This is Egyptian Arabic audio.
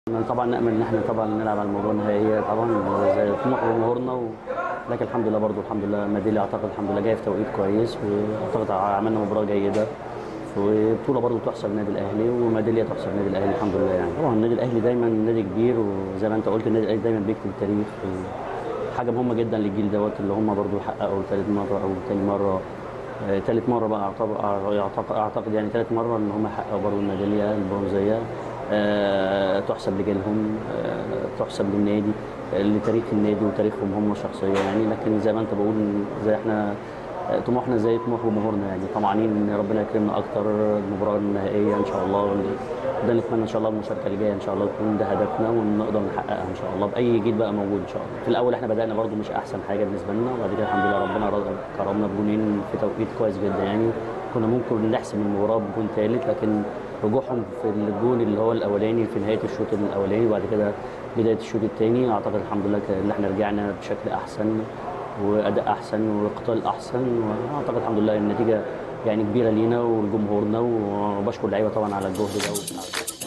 طبعا نامل ان احنا طبعا نلعب على المباراه النهائيه طبعا زي طموح جمهورنا و... لكن الحمد لله برضو الحمد لله ميداليه اعتقد الحمد لله جايه في توقيت كويس واعتقد عملنا مباراه جيده وبطوله برضو تحسب النادي الاهلي وميداليه تحسب النادي الاهلي الحمد لله يعني طبعا النادي الاهلي دايما نادي كبير وزي ما انت قلت النادي الاهلي دايما بيكتب تاريخ حاجه مهمه جدا للجيل دوت اللي هم برضو حققوا ثالث مره او ثاني مره آه، ثالث مره بقى اعتقد اعتقد, أعتقد يعني ثالث مره ان هم حققوا برضو الميداليه البرونزيه آه، تحسب لجيلهم آه، تحسب للنادي آه، لتاريخ النادي وتاريخهم هم شخصيا يعني لكن زي ما انت بقول زي احنا آه، طموحنا زي طموح جمهورنا يعني طمعانين ان ربنا يكرمنا اكتر المباراه النهائيه ان شاء الله ده نتمنى ان شاء الله المشاركه اللي جايه ان شاء الله تكون ده هدفنا ونقدر نحققها ان شاء الله باي جيل بقى موجود ان شاء الله في الاول احنا بدانا برده مش احسن حاجه بالنسبه لنا وبعد كده الحمد لله ربنا رزق- كرمنا بجونين في توقيت كويس جدا يعني كنا ممكن نحسم المباراه بجون ثالث لكن رجوعهم في الجون اللي هو الاولاني في نهايه الشوط الاولاني وبعد كده بدايه الشوط الثاني اعتقد الحمد لله كان- ان احنا رجعنا بشكل احسن واداء احسن وقتال احسن واعتقد الحمد لله النتيجه يعني كبيره لينا ولجمهورنا وبشكر اللعيبه طبعا على الجهد ده والتعب.